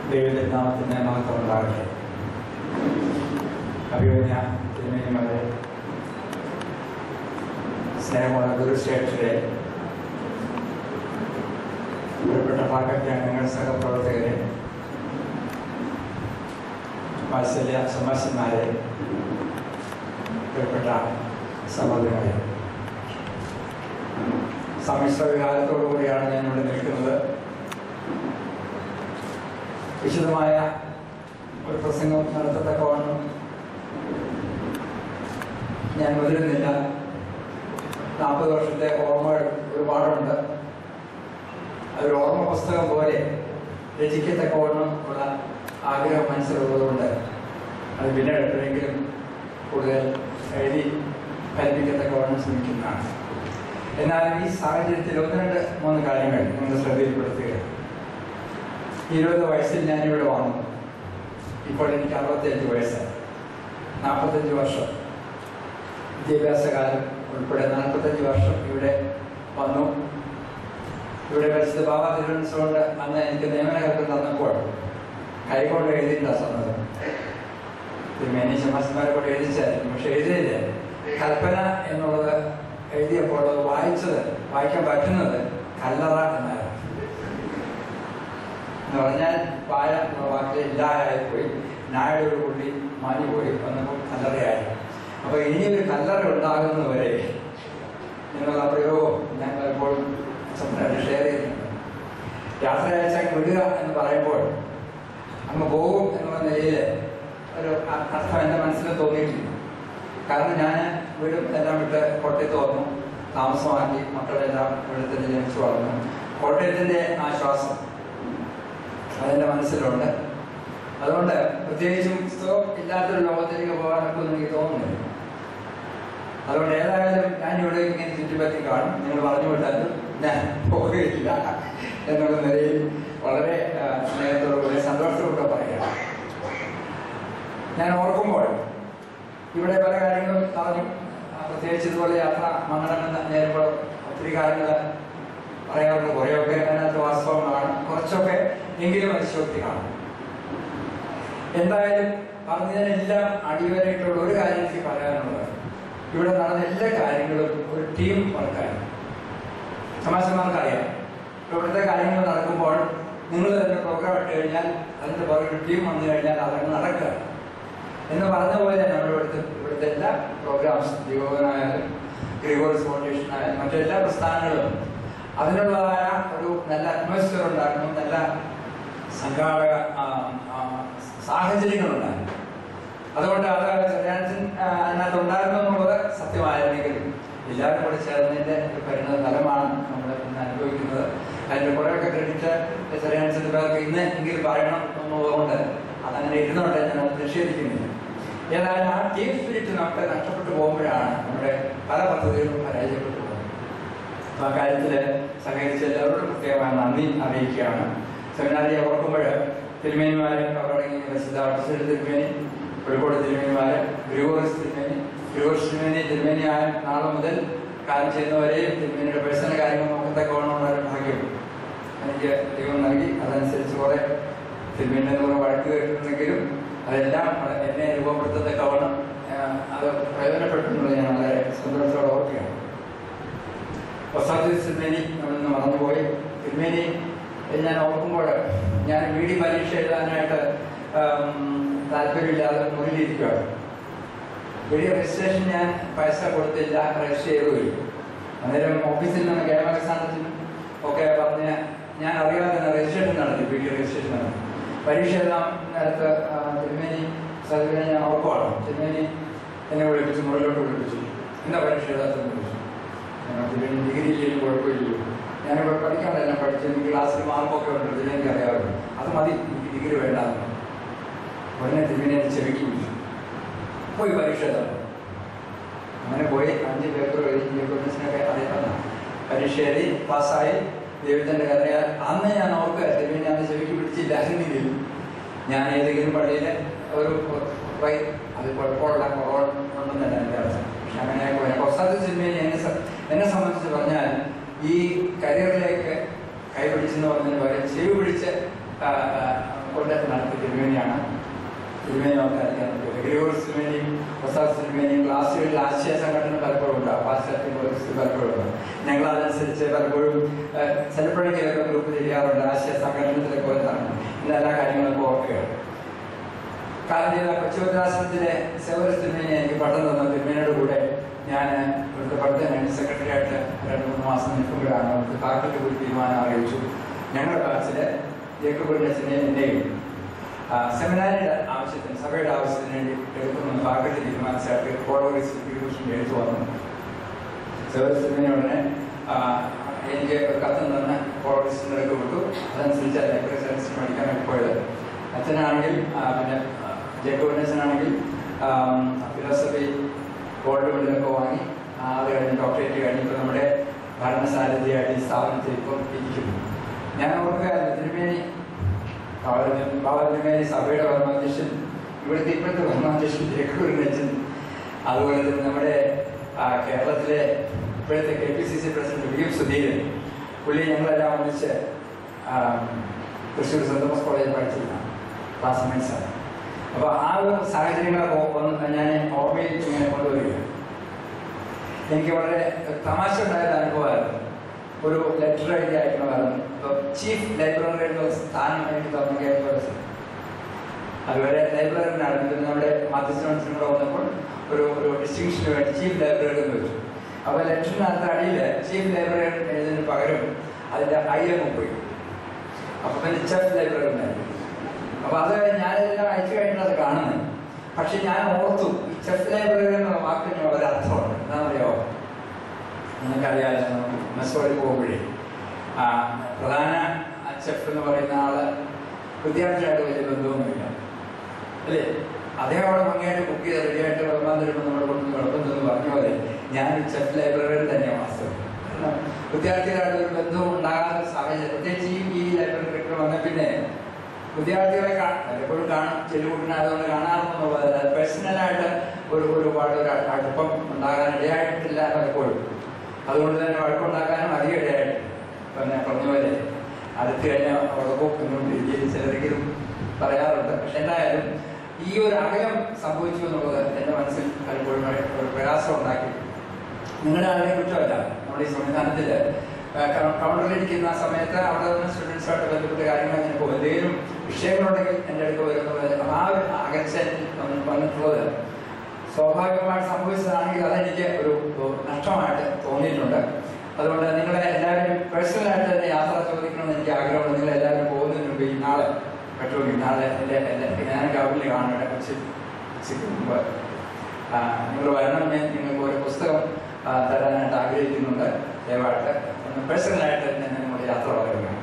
ദൈവത്തിന്റെ നാമത്തിന് മഹത്വം ഉണ്ടാകട്ടെ അഭിമന്യ തിരുമേനിമാരെ സ്നേഹമുള്ള ഗുരുശ്രേഷ്ഠരെ പ്രിയപ്പെട്ട ഭാഗത്തെ അംഗങ്ങൾ സഹപ്രവർത്തകരെ വാത്സല്യ സമാസന്മാരെ പ്രിയപ്പെട്ട സഹോദരങ്ങളെ സമ്മിശ്ര വികാരത്തോടു കൂടിയാണ് ഞാൻ ഇവിടെ നിൽക്കുന്നത് വിശദമായ ഒരു പ്രസംഗം നടത്തത്തക്കവണ്ണം ഞാൻ മുതിരുന്നില്ല നാൽപ്പത് വർഷത്തെ ഓർമ്മകൾ ഒരുപാടുണ്ട് അതൊരു ഓർമ്മ പുസ്തകം പോലെ രചിക്കത്തക്കവണ്ണം ഉള്ള ആഗ്രഹം മനസ്സിലുള്ളതുകൊണ്ട് അത് പിന്നീട് എപ്പോഴെങ്കിലും കൂടുതൽ എഴുതി ഫലിപ്പിക്കത്തക്കവണ്ണം ശ്രമിക്കുന്നതാണ് എന്നാൽ ഈ സാഹചര്യത്തിൽ ഒന്ന് രണ്ട് മൂന്ന് കാര്യങ്ങൾ നിങ്ങൾ ശ്രദ്ധയിൽപ്പെടുത്തുകയാണ് ഇരുപത് വയസ്സിൽ ഞാനിവിടെ വന്നു ഇപ്പോൾ എനിക്ക് അറുപത്തിയഞ്ച് വയസ്സ് നാൽപ്പത്തഞ്ച് വർഷം വിദ്യാഭ്യാസകാലം ഉൾപ്പെടെ നാൽപ്പത്തഞ്ച് വർഷം ഇവിടെ വന്നു ഇവിടെ പരിശുദ്ധ ബാബ തിരുവനന്തപുരം അന്ന് എനിക്ക് നിയമന കൽപ്പന തന്നപ്പോൾ കൈകൊണ്ട് എഴുതിയിട്ടാ തന്നത് തിരുമേനി ശമാസന്മാരെ കൊണ്ട് എഴുതിച്ചായിരുന്നു പക്ഷെ എഴുതിയില്ല കൽപ്പന എന്നുള്ളത് എഴുതിയപ്പോൾ അത് വായിച്ചത് വായിക്കാൻ പറ്റുന്നത് കല്ലറ എന്നായിരുന്നു എന്ന് പറഞ്ഞാൽ വായ എന്നുള്ള വാക്ക് ഇല്ലാതായി പോയി നായുടെ പുള്ളി മാഞ്ഞു പോയി വന്നപ്പോൾ കല്ലറയായി അപ്പൊ ഇനിയൊരു കല്ലറ ഉണ്ടാകുന്നവരെ എന്നുള്ള പ്രയോഗം ഞാൻ പലപ്പോഴും സ്വപ്നമായിട്ട് ഷെയർ ചെയ്തിട്ടുണ്ട് യാത്ര അയച്ചാൽ വിടുക എന്ന് പറയുമ്പോൾ അങ്ങ് പോകും എന്നുള്ള നിലയിൽ ഒരു അ- അർത്ഥം എൻ്റെ മനസ്സിൽ തോന്നിയിട്ടില്ല കാരണം ഞാൻ വീടും എല്ലാം വിട്ട് കോട്ടയത്ത് വന്നു താമസമാക്കി മക്കളെല്ലാം ഇവിടെ തന്നെ ജനിച്ചു വളർന്നു കോട്ടയത്തിൻ്റെ ആശ്വാസം അതെന്റെ മനസ്സിലുണ്ട് അതുകൊണ്ട് പ്രത്യേകിച്ചും പുസ്തകം ഇല്ലാത്തൊരു ലോകത്തിലേക്ക് പോകാനൊക്കെ എനിക്ക് തോന്നുന്നില്ല അതുകൊണ്ട് ഏതായാലും ഞാൻ ഇവിടെ ഇങ്ങനെ ചുറ്റിപ്പറ്റി കാണും നിങ്ങൾ പറഞ്ഞു വിട്ടാലും ഞാൻ പോവുകയില്ല എന്നുള്ള നിലയിൽ വളരെ ആ, സ്നേഹത്തോടുകൂടി സന്തോഷത്തോടെ പറയാം ഞാൻ ഓർക്കുമ്പോൾ ഇവിടെ പല കാര്യങ്ങളും പറഞ്ഞു ആ, പ്രത്യേകിച്ച് ഇതുപോലെ യാത്ര മംഗളമെന്ന് നേരുമ്പോൾ ഒത്തിരി കാര്യങ്ങൾ പറയാറുണ്ട് കുറേയൊക്കെ അതിനകത്ത് വാസ്തവമാണ് കുറച്ചൊക്കെ എങ്കിലും അതിശോക്തി കാണും എന്തായാലും പറഞ്ഞതിനെല്ലാം അടിവരായിട്ടുള്ള ഒരു കാര്യം എനിക്ക് പറയാനുള്ളത് ഇവിടെ നടന്ന എല്ലാ കാര്യങ്ങളും ഒരു ടീം വർക്കാണ് സമാജമാർക്കറിയാം ഇവിടുത്തെ കാര്യങ്ങൾ നടക്കുമ്പോൾ നിങ്ങൾ തന്നെ പ്രോഗ്രാം ഇട്ട് കഴിഞ്ഞാൽ അതിന്റെ പുറകെ ഒരു ടീം വന്നു കഴിഞ്ഞാൽ അതങ്ങ് നടക്കുക എന്ന് പറഞ്ഞ പോലെ നമ്മൾ ഇവിടുത്തെ ഇവിടുത്തെ എല്ലാ പ്രോഗ്രാംസ് ദീപകനായാലും ഗ്രിഗോറിസ് ഫൗണ്ടേഷൻ ആയാലും മറ്റെല്ലാ പ്രസ്ഥാനങ്ങളും അതിനുള്ളതായ ഒരു നല്ല അറ്റ്മോസ്ഫിയർ ഉണ്ടായിരുന്നു നല്ല സംഘാടക ആ, ആ, സാഹചര്യങ്ങളുണ്ടായിരുന്നു അതുകൊണ്ട് അത് ചെറിയാൻസൻ അതിനകത്ത് ഉണ്ടായിരുന്നു എന്നുള്ളത് സത്യമായിരുന്നെങ്കിലും എല്ലാവരും കൂടി ചേർന്നതിന്റെ ഒരു പരിണത ഫലമാണ് നമ്മൾ ഇന്ന് അനുഭവിക്കുന്നത് അതിന്റെ കുറേയൊക്കെ ക്രെഡിറ്റ് ചെറിയാൻസിന്റെ പേർക്ക് ഇന്ന് എങ്കിലും പറയണം എന്നുള്ളതുകൊണ്ട് അതങ്ങനെ ഇരുന്നോട്ടെ ഞാൻ അത് നിഷേധിക്കുന്നില്ല ഏതായാലും ആ ടീം സ്പിരിറ്റ് നമുക്ക് നഷ്ടപ്പെട്ടു പോകുമ്പോഴാണ് നമ്മുടെ പല പദ്ധതികളും പരാജയപ്പെട്ടു പോകുന്നത് അപ്പൊ ആ കാര്യത്തില് സഹകരിച്ച എല്ലാവരോടും പ്രത്യേകമായ നന്ദി അറിയിക്കുകയാണ് സെമിനാരിയെ ഓർക്കുമ്പോൾ തിരുമേനിമാര് അവരടങ്ങിയ പ്രസിദ്ധ അർച്ചൽ തിരുമേനി കോഴിക്കോട് തിരുമേനിമാര് ഗ്രിഗോറിസ് തിരുമേനി ഗ്രിഗോറിസ് തിരുമേനി തിരുമേനിയായ നാളെ മുതൽ കാര്യം ചെയ്യുന്നവരെയും തിരുമേനിയുടെ പേഴ്സണൽ കാര്യങ്ങൾ നോക്കത്തക്കവണ്ണമുള്ള ഒരു ഭാഗ്യം എനിക്ക് ദൈവം നൽകി അതനുസരിച്ച് കുറെ തിരുമേനിയുടെ കുറെ വഴക്ക് കേട്ടിട്ടുണ്ടെങ്കിലും അതെല്ലാം വളരെ എന്നെ രൂപപ്പെടുത്തത്തക്കവണ്ണം ആ, അത് പ്രയോജനപ്പെട്ടു എന്നുള്ളത് ഞാൻ വളരെ സന്തോഷത്തോടെ ഓർക്കുകയാണ് ഒസാദ് തിരുമേനി നമ്മളിന്ന് മറന്നുപോയി തിരുമേനി ഞാൻ ഓർക്കുമ്പോൾ ഞാൻ ബി ഡി പരീക്ഷ എഴുതാനായിട്ട് ആം, താല്പര്യമില്ലാതെ മുറിയിലിരിക്കുകയാണ് ബി ഡി രജിസ്ട്രേഷൻ ഞാൻ പൈസ കൊടുത്തില്ല രജിസ്റ്റർ ചെയ്തുപോയി അന്നേരം ഓഫീസിൽ നിന്ന് കേരളസ്ഥാനത്തിനും ഒക്കെ പറഞ്ഞ് ഞാൻ അറിയാതെ തന്നെ രജിസ്ട്രേഷൻ നടത്തി ബി ഡി രജിസ്ട്രേഷൻ നടത്തി പരീക്ഷ എഴുതാൻ നേരത്ത് ആ, തിരുമേനി സർവേ ഞാൻ ഓർക്കുവാണ് തിരുമേനി എന്നെ വിളിപ്പിച്ചു മുറിയിലോട്ട് വിളിപ്പിച്ചു എന്താ പരീക്ഷ എഴുതാത്തെന്ന് വിളിച്ചു പിന്നെ ഡിഗ്രി ഇല്ലെങ്കിലും കുഴപ്പമില്ലല്ലോ ഞാനിവിടെ പഠിക്കാനല്ല പഠിച്ച് എനിക്ക് ക്ലാസ്സിൽ മാർക്കൊക്കെ ഉണ്ട് ഇതിൽ എനിക്ക് അറിയാമല്ലോ അത് മതി എനിക്ക് ഡിഗ്രി വേണ്ടാന്ന് ഉടനെ തിരുമേനെ ചെവിക്ക് വിളിച്ചു പോയി പരീക്ഷ എഴുതാം അങ്ങനെ പോയി അഞ്ച് പേപ്പർ എഴുതി ഡോക്യുമെന്റ്സിനൊക്കെ അറിയാം പരീക്ഷ എഴുതി പാസ്സായി ദൈവത്തിന്റെ കഥയാൽ അന്ന് ഞാൻ ഓർക്കുക തിരുമേനി അന്ന് ചെവിക്ക് പിടിച്ചില്ലായിരുന്നെങ്കിൽ ഞാൻ ഏതെങ്കിലും പള്ളിയിലെ ഒരു വൈ അത് കുഴപ്പമുള്ള കുറവുണ്ടെന്നല്ല എൻ്റെ അർത്ഥം പക്ഷെ അങ്ങനെ പോയി കൊസ്താത്ത സിനിമയിൽ എന്നെ സ- എന്നെ സംബന്ധിച്ച് പറഞ്ഞാൽ ഈ കരിയറിലേക്ക് കൈപിടിച്ചെന്ന് പറഞ്ഞതിന് പകരം ചെവി പിടിച്ച് ആ, ആ, കൊണ്ട് നടത്തിയ തിരുമേനിയാണ് തിരുമേനി നമുക്ക് അറിയാം ഗ്രിഗോറിയസ് തിരുമേനിയും പ്രസാദ് തിരുമേനിയും ക്ലാസ്സുകളിൽ ആശയ സംഘടന പലപ്പോഴും ഉണ്ടാവും പാശ്ചാത്യ പോലീസ് പലപ്പോഴും ഉണ്ട് ഞങ്ങൾ അതനുസരിച്ച് പലപ്പോഴും ആ, ചിലപ്പോഴെങ്കിലൊക്കെ ഗ്രൂപ്പ് ചെയ്യാറുണ്ട് ആശയ സംഘടനത്തിലൊക്കെ വന്നതാണ് ഇന്ന് എല്ലാ കാര്യങ്ങളും ഓർക്കുകയാണ് കാലം ചെയ്ത കൊച്ചുഭദ്രാശ്രമത്തിലെ സേവരസ് തിരുമേനി എനിക്ക് പട്ടം തന്ന തിരുമേനിയുടെ കൂടെ ഞാൻ ഇവിടുത്തെ പഠിത്തം സെക്രട്ടറി ആയിട്ട് രണ്ട് മൂന്ന് മാസം നിൽക്കുമ്പോഴാണ് നമുക്ക് ഫാക്കൽറ്റി കൂടി തീരുമാനം അറിയിച്ചു ഞങ്ങളുടെ ബാച്ചില് ജേക്കബിളിനെ എന്നെയും ആ, സെമിനാരിയുടെ ആവശ്യത്തിന് സഭയുടെ ആവശ്യത്തിന് വേണ്ടി എടുക്കുന്ന ഫാക്കൽറ്റി തീരുമാനിച്ചായിട്ട് കോടതി ഡിസ്ട്രിബ്യൂഷൻ എഴുത്തു വന്നു സേവരസ് തിരുമേനി ഉടനെ ആ, എനിക്ക് ഒരു കത്ത് തന്ന് കോടതി വിട്ടു അതനുസരിച്ച് ലൈബ്രറി സയൻസിന് പഠിക്കാനായിട്ട് പോയത് അച്ഛനാണെങ്കിൽ ആ, പിന്നെ ജേക്കോബിനച്ചനാണെങ്കിൽ ഫിലോസഫി ഗോൾഡ് മെഡലൊക്കെ വാങ്ങി ആ, അത് കഴിഞ്ഞ് ഡോക്ടറേറ്റ് കഴിഞ്ഞിപ്പോൾ നമ്മുടെ ഭരണസാരഥിയായിട്ട് ഈ സ്ഥാപനത്തിൽ ഇപ്പോൾ ഇരിക്കുന്നു ഞാൻ ഓർക്കുകയായിരുന്നു തിരുമേനി ബാബ തിരുമേനി സഭയുടെ പരമാധ്യക്ഷൻ ഇവിടുത്തെ ഇപ്പോഴത്തെ പരമാധ്യക്ഷൻ ജേക്കോബിനച്ചൻ അതുപോലെ തന്നെ നമ്മുടെ ആ, കേരളത്തിലെ ഇപ്പോഴത്തെ K P C C president V M Sudheeran പുള്ളി ഞങ്ങളെല്ലാം ഒന്നിച്ച് ആ, തൃശ്ശൂർ സെന്റ് തോമസ് കോളേജിൽ പഠിച്ചിരുന്ന ക്ലാസ്മേറ്റ്സാണ് അപ്പോൾ ആ ഒരു സാഹചര്യങ്ങളൊക്കെ ഒന്ന് ഞാൻ ഓർമ്മയിൽ ഇങ്ങനെ കൊണ്ടുവരികയാണ് എനിക്ക് വളരെ തമാശ ഉണ്ടായ അനുഭവമായിരുന്നു ഒരു ലെറ്റർ എഴുതി അയക്കണമായിരുന്നു അപ്പോൾ ചീഫ് ലൈബ്രറിയുടെ സ്ഥാനം എനിക്ക് തന്നു കേരള അതുവരെ ലൈബ്രറിനാണ് പിന്നെ നമ്മുടെ മാധ്യസ്ഥനും കൂടെ വന്നപ്പോൾ ഒരു ഒരു ഡിസ്റ്റിങ്ഷന് വേണ്ടി ചീഫ് ലൈബ്രറി എന്ന് വെച്ചു അപ്പോൾ ലെറ്ററിനകത്ത് അടിയിൽ ചീഫ് ലൈബ്രറി എഴുതുന്നതിന് പകരം അതിൻ്റെ ഐ എം പോയി അപ്പോൾ പിന്നെ ചെഫ് ലൈബ്രറി ഉണ്ടായിരുന്നു അപ്പോൾ അത് ഞാനെല്ലാം അയച്ചു കഴിഞ്ഞാൽ അത് കാണുന്നത് പക്ഷെ ഞാൻ ഓർത്തു ഈ ചെഫ് ലൈബ്രറി എന്ന വാക്കിന് വളരെ അർത്ഥമുണ്ട് എന്താണെന്നറിയാമോ നിങ്ങൾക്കറിയാമല്ലോ മെസ്സോളിൽ പോകുമ്പോഴേ ആ, പ്രധാന ചെഫ് എന്ന് പറയുന്ന ആള് വിദ്യാർത്ഥിയായിട്ട് വലിയ ബന്ധമൊന്നുമില്ല അല്ലേ അദ്ദേഹം അവിടെ ഭംഗിയായിട്ട് കുക്ക് ചെയ്ത് റെഡിയായിട്ട് വിളമ്പാൻ തരുമ്പോൾ നമ്മുടെ കൊണ്ട് വിളമ്പെന്ന് പറഞ്ഞ പോലെ ഞാൻ ചെഫ് ലൈബ്രറിയിൽ തന്നെയാണ് വാസ്തവം കാരണം വിദ്യാർത്ഥികളായിട്ട് ഒരു ബന്ധവും ഉണ്ടാകാത്ത സാഹചര്യം പ്രത്യേകിച്ച് ഈ ഈ ലൈബ്രറി കെട്ടിടം വന്ന പിന്നെ വിദ്യാർത്ഥികളെ കാണാൻ പലപ്പോഴും കാണും ചെല്ലുകൂട്ടിനായതുകൊണ്ട് കാണാറുണ്ടെന്നുള്ളത് പേഴ്സണലായിട്ട് ഒരു ഒരുപാട് ഒരു അടുപ്പം ഉണ്ടാകാൻ ഇടയായിട്ടില്ല പലപ്പോഴും അതുകൊണ്ട് തന്നെ വഴക്കുണ്ടാക്കാനും അധികം ഇടയായിട്ടില്ല പിന്നെ പറഞ്ഞ പോലെ അടുത്ത് കഴിഞ്ഞാൽ ഉറപ്പൊന്നും രീതിയിൽ ചിലരെങ്കിലും പറയാറുണ്ട് പക്ഷെ എന്തായാലും ഈ ഒരു അകലം സംഭവിച്ചു എന്നുള്ളത് എൻ്റെ മനസ്സിൽ പലപ്പോഴും ഒരു പ്രയാസം ഉണ്ടാക്കി നിങ്ങളുടെ ആളെ കുറ്റമല്ല നമ്മുടെ ഈ സംവിധാനത്തിൽ കൗണ്ടറിലിരിക്കുന്ന സമയത്ത് അവിടെ നിന്ന് സ്റ്റുഡൻസുമായിട്ട് ബന്ധപ്പെട്ട കാര്യങ്ങൾ അങ്ങനെ പോകും എന്തെങ്കിലും വിഷയങ്ങളുണ്ടെങ്കിൽ എൻ്റെ അടുത്ത് വരുന്നത് അപ്പം ആ ഒരു അകൽച്ച എന്നിൽ വന്ന് വന്നിട്ടുള്ളത് സ്വാഭാവികമായിട്ട് സംഭവിച്ചതാണെങ്കിൽ അതെനിക്ക് ഒരു ഒരു നഷ്ടമായിട്ട് തോന്നിയിട്ടുണ്ട് അതുകൊണ്ട് നിങ്ങളെ എല്ലാവരും പേഴ്സണലായിട്ട് തന്നെ യാത്ര ചോദിക്കണമെന്ന് എനിക്ക് ആഗ്രഹമുണ്ട് നിങ്ങൾ എല്ലാവരും പോകുന്നതിന് മുമ്പ് ഈ നാളെ പറ്റുമെങ്കിൽ നാളെ എൻ്റെ എൻ്റെ ഞാൻ രാവിലെ കാണുന്നുണ്ട് കുറച്ച് ഉച്ചയ്ക്ക് മുമ്പ് ആ, നിങ്ങൾ വരണം ഞാൻ നിങ്ങൾക്ക് ഒരു പുസ്തകം ആ, തരാനായിട്ട് ആഗ്രഹിക്കുന്നുണ്ട് ദയവായിട്ട് ഒന്ന് പേഴ്സണലായിട്ട് ഞാൻ നിങ്ങളുടെ യാത്ര പറയുകയാണ്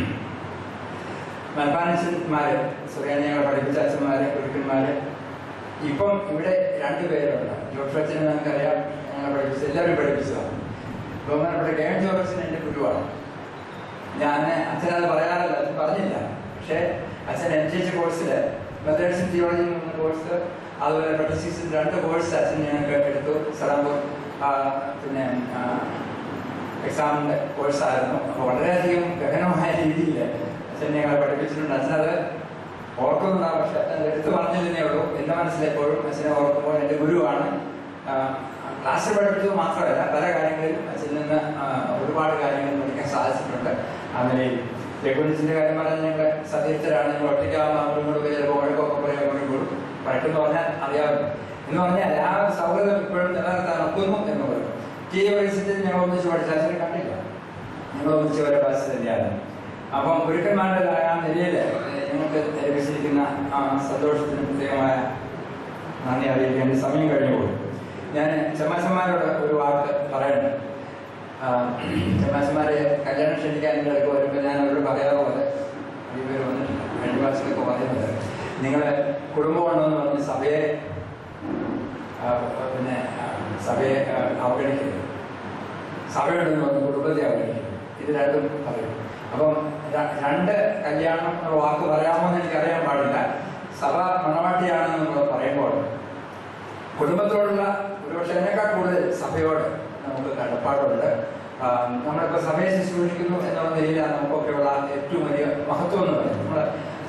മൽപ്പാനച്ഛന്മാര് സുറിയാനികളെ പഠിപ്പിച്ച അച്ഛന്മാര് ഗുരുക്കന്മാര് ഇപ്പം ഇവിടെ രണ്ടുപേരുണ്ട് ജോഷ് അച്ഛനെ നമുക്കറിയാം ഞങ്ങളെ പഠിപ്പിച്ച എല്ലാവരും പഠിപ്പിച്ചതാണ് ബഹുമാനപ്പെട്ട കെ എൻ ജോർജൻ എൻ്റെ ഗുരുവാണ് ഞാൻ അച്ഛനത് പറയാറില്ല അച്ഛൻ പറഞ്ഞില്ല പക്ഷേ അച്ഛൻ എൻ ജി എച്ച് കോഴ്സിൽ മെത്തേഡ്സ് തിയോളജി എന്ന കോഴ്സ് അതുപോലെ പെട്ടസീസിൽ രണ്ട് കോഴ്സ് അച്ഛൻ ഞങ്ങൾക്ക് എടുത്തു സലാംപൂർ ആ, പിന്നെ എക്സാമിൻ്റെ കോഴ്സായിരുന്നു അപ്പോൾ വളരെയധികം ഗഹനമായ രീതിയിൽ അച്ഛൻ ഞങ്ങളെ പഠിപ്പിച്ചിട്ടുണ്ട് അച്ഛനത് ഓർക്കുന്നുണ്ടാവും പക്ഷെ അത് എടുത്തു പറഞ്ഞില്ലെന്നേ ഉള്ളൂ എൻ്റെ മനസ്സിലെപ്പോഴും അച്ഛനെ ഓർക്കുമ്പോൾ എൻ്റെ ഗുരുവാണ് ആ, ക്ലാസ്സിൽ പഠിപ്പിച്ചത് മാത്രമല്ല പല കാര്യങ്ങളിലും അച്ഛനിൽ നിന്ന് ആ, ഒരുപാട് കാര്യങ്ങൾ പഠിക്കാൻ സാധിച്ചിട്ടുണ്ട് ആ നിലയിൽ രഘുവിന്റെ കാര്യം പറഞ്ഞാൽ ഞങ്ങൾ സതീർത്ഥരാണ് ഞങ്ങൾ ഒറ്റയ്ക്കാവുന്ന അവരോട് ചിലപ്പോൾ വഴക്കൊക്കെ പറയാൻ പറയുമ്പോഴും വഴക്കെന്ന് പറഞ്ഞാൽ അറിയാവുന്നു എന്ന് പറഞ്ഞാൽ ആ ഒരു സൗഹൃദം ഇപ്പോഴും നിലനിർത്താൻ ഒക്കുന്നു എന്ന് പറയും ടി യൂണിവേഴ്സിറ്റിയിൽ ഞങ്ങൾ ഒന്നിച്ച് പഠിച്ച അച്ഛനെ കണ്ടില്ല ഞങ്ങൾ ഒന്നിച്ച് ഒരേ ഭാഷ തന്നെയാണ് അപ്പം ഗുരുക്കന്മാരുടെ ആ നിലയിൽ ഞങ്ങൾക്ക് ലഭിച്ചിരിക്കുന്ന ആ സന്തോഷത്തിന് പ്രത്യേകമായ നന്ദി അറിയിക്കേണ്ട സമയം കഴിഞ്ഞു പോയി ഞാൻ ചമ്മാച്ചന്മാരോട് ഒരു വാക്ക് പറയണ്ട ചമ്മാച്ചന്മാരെ കല്യാണം ക്ഷണിക്കാൻ എൻ്റെ അടുത്ത് വരുമ്പോൾ ഞാൻ അവരോട് പറയാറുള്ളത് ഇവർ വന്നിട്ടില്ല കഴിഞ്ഞ പ്രാവശ്യമൊക്കെ പറയുന്നത് നിങ്ങളെ കുടുംബമുണ്ടെന്ന് പറഞ്ഞ് സഭയെ ആ, പിന്നെ ആ, സഭയെ ആ, അവഗണിക്കരുത് സഭയുണ്ടെന്ന് പറഞ്ഞ് കുടുംബത്തെ അവഗണിക്കരുത് ഇത് രണ്ടും പറയും അപ്പം ര- രണ്ട് കല്യാണം എന്നുള്ള വാക്ക് പറയാമോ എന്ന് എനിക്കറിയാൻ പാടില്ല സഭ മണവാട്ടിയാണെന്ന് നമ്മൾ പറയുമ്പോൾ കുടുംബത്തോടുള്ള ഒരുപക്ഷെ അതിനേക്കാൾ കൂടുതൽ സഭയോട് നമുക്ക് കടപ്പാടുണ്ട് ആ, നമ്മളിപ്പോൾ സഭയെ ശുശ്രൂഷിക്കുന്നു എന്നുള്ള നിലയിലാണ് നമുക്കൊക്കെയുള്ള ഏറ്റവും വലിയ മഹത്വം എന്ന് പറയുന്നത് നമ്മൾ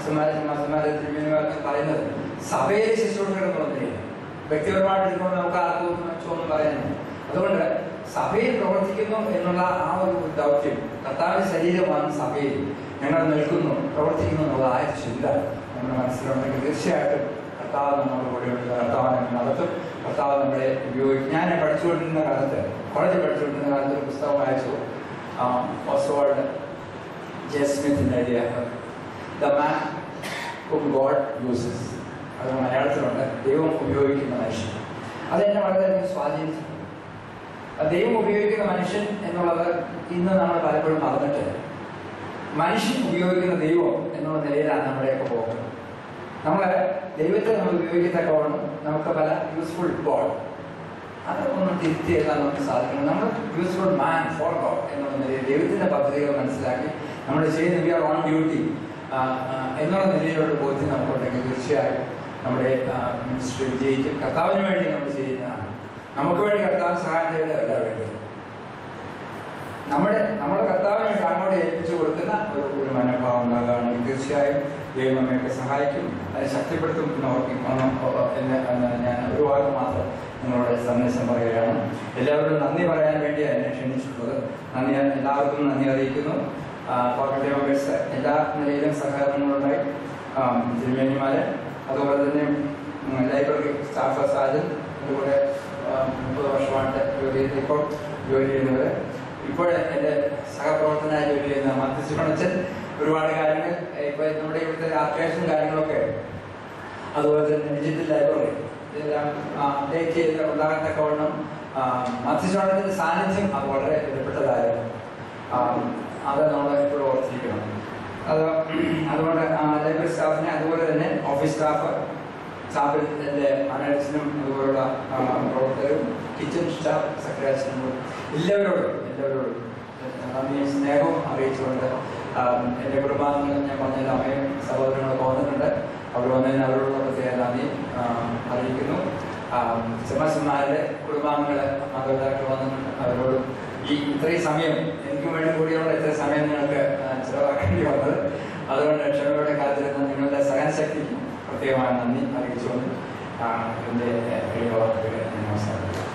അച്ഛന്മാരെ അച്ഛന്മാരെ തിരുമേനിമാരൊക്കെ പറയുന്നത് സഭയിലെ ശുശ്രൂഷകൾ എന്നുള്ളതിനെയാണ് വ്യക്തിപരമായിട്ട് എടുക്കുമ്പോൾ നമുക്ക് ആർക്കും ഒന്നും പറയാനില്ല അതുകൊണ്ട് സഭയിൽ പ്രവർത്തിക്കുന്നു എന്നുള്ള ആ ഒരു ദൗത്യം കർത്താവിന്റെ ശരീരമാണ് സഭയിൽ ഞങ്ങൾ നിൽക്കുന്നു പ്രവർത്തിക്കുന്നു എന്നുള്ള ആ ഒരു ചിന്ത നമ്മുടെ മനസ്സിലുണ്ടെങ്കിൽ തീർച്ചയായിട്ടും കർത്താവ് നമ്മുടെ കൂടെയുണ്ട് കർത്താവ് നമ്മെ നടത്തും കർത്താവ് നമ്മളെ ഉപയോഗിക്കും ഞാൻ പഠിച്ചുകൊണ്ടിരുന്ന കാലത്ത് കോളേജിൽ പഠിച്ചുകൊണ്ടിരുന്ന കാലത്ത് ഒരു പുസ്തകം വായിച്ചു ഓസ്വാൾഡ് ജെ സ്മിത്തിന്റെ എഴുതിയ the man whom God uses അത് മലയാളത്തിലുണ്ട് ദൈവം ഉപയോഗിക്കുന്ന മനുഷ്യൻ അതെന്നെ വളരെയധികം സ്വാധീനിച്ചു ആ ദൈവം ഉപയോഗിക്കുന്ന മനുഷ്യൻ എന്നുള്ളത് ഇന്ന് നമ്മൾ പലപ്പോഴും മറന്നിട്ട് മനുഷ്യൻ ഉപയോഗിക്കുന്ന ദൈവം എന്നുള്ള നിലയിലാണ് നമ്മുടെയൊക്കെ പോകുന്നത് നമ്മൾ ദൈവത്തെ നമ്മൾ ഉപയോഗിക്കത്തക്കവണ്ണം നമുക്ക് പല യൂസ്ഫുൾ ഗോഡ് അത് ഒന്ന് തിരുത്തി എഴുതാൻ നമുക്ക് സാധിക്കണം നമ്മൾ യൂസ്ഫുൾ മാൻ ഫോർ ഗോഡ് എന്നുള്ള നിലയിൽ ദൈവത്തിന്റെ പദ്ധതികൾ മനസ്സിലാക്കി നമ്മൾ ചെയ്യുന്ന വി ആർ ഓൺ ഡ്യൂട്ടി എന്നുള്ള നിലയിലുള്ള ബോധ്യം നമുക്കുണ്ടെങ്കിൽ തീർച്ചയായും നമ്മുടെ മിനിസ്ട്രി വിജയിക്കും കർത്താവിന് വേണ്ടി നമ്മൾ ചെയ്യുന്നതാണ് നമുക്ക് വേണ്ടി കർത്താവ് സഹായം ചെയ്തതല്ല വേണ്ടത് നമ്മുടെ നമ്മുടെ കർത്താവിനെ വേണ്ടി അങ്ങോട്ട് ഏൽപ്പിച്ചു കൊടുക്കുന്ന ഒരു ഒരു മനോഭാവം ഉണ്ടാകുകയാണെങ്കിൽ തീർച്ചയായും ദൈവം നമ്മയൊക്കെ സഹായിക്കും അത് ശക്തിപ്പെടുത്തും എന്ന് ഓർപ്പിക്കണം എന്ന് എന്ന് ഞാൻ ഒരു വാക്ക് മാത്രം നിങ്ങളോട് സന്ദേശം പറയുകയാണ് എല്ലാവരോടും നന്ദി പറയാൻ വേണ്ടിയാണ് എന്നെ ക്ഷണിച്ചിട്ടുള്ളത് നന്ദി എല്ലാവർക്കും നന്ദി അറിയിക്കുന്നു പോക്കറ്റ് മെമ്പേഴ്സ് എല്ലാ നിലയിലും സഹകരണങ്ങളുണ്ടായി തിരുമേനിമാര് അതുപോലെ തന്നെ ഉം, ലൈബ്രറി സ്റ്റാഫ് സാജൻ അതുപോലെ ആ, മുപ്പത് വർഷമായിട്ട് ജോലി ചെയ്ത് ഇപ്പോൾ ജോലി ചെയ്യുന്നവര് ഇപ്പോൾ എൻ്റെ സഹപ്രവർത്തനായി ജോലി ചെയ്യുന്ന മധ്യസ്ഥ പണച്ചൻ ഒരുപാട് കാര്യങ്ങൾ ഇപ്പൊ നമ്മുടെ ഇവിടുത്തെ അത്യാവശ്യം കാര്യങ്ങളൊക്കെ അതുപോലെ തന്നെ ഡിജിറ്റൽ ലൈബ്രറി ഇതെല്ലാം അപ്ഡേറ്റ് ചെയ്ത് ഉണ്ടാകത്തക്കവണ്ണം മധ്യശ്രവണത്തിന്റെ സാന്നിധ്യം അത് വളരെ വിലപ്പെട്ടതായിരുന്നു ആ, അത് നമ്മൾ എപ്പോഴും ഓർത്തിരിക്കണം അത് അതുകൊണ്ട് ലൈബ്രറി സ്റ്റാഫിനെ അതുപോലെ തന്നെ ഓഫീസ് സ്റ്റാഫ് സ്ഥാപനത്തിൻ്റെ മാനേജേഴ്സിനും അതുപോലുള്ള ആ, പ്രവർത്തകരും കിച്ചൺ സ്റ്റാഫ് സെക്രട്ടറിസിനും എല്ലാവരോടും എല്ലാവരോടും നന്ദിയും സ്നേഹവും അറിയിച്ചുകൊണ്ട് ആ, എൻ്റെ കുടുംബാംഗങ്ങൾ ഞാൻ പറഞ്ഞ അമ്മയും സഹോദരങ്ങളൊക്കെ വന്നിട്ടുണ്ട് അവർ വന്നതിന് അവരോടുള്ള പ്രത്യേക നന്ദി ആ, അറിയിക്കുന്നു ചെമ്മസന്മാരുടെ കുടുംബാംഗങ്ങൾ മാതാപിതാക്കൾ വന്നിട്ടുണ്ട് അവരോടും ഈ ഇത്രയും സമയം എനിക്ക് വേണ്ടി കൂടിയുള്ള ഇത്രയും സമയം നിങ്ങൾക്ക് ആ, ചിലവാക്കേണ്ടി വന്നത് അതുകൊണ്ട് ക്ഷമയോടെ കാത്തിരുന്ന നിങ്ങളുടെ സഹനശക്തിക്ക് പ്രത്യേകമായ നന്ദി അറിയിച്ചുകൊണ്ട് ആ, എൻ്റെ എളിയ വാക്കുകൾ ഞാൻ അവസാനിപ്പിക്കുന്നു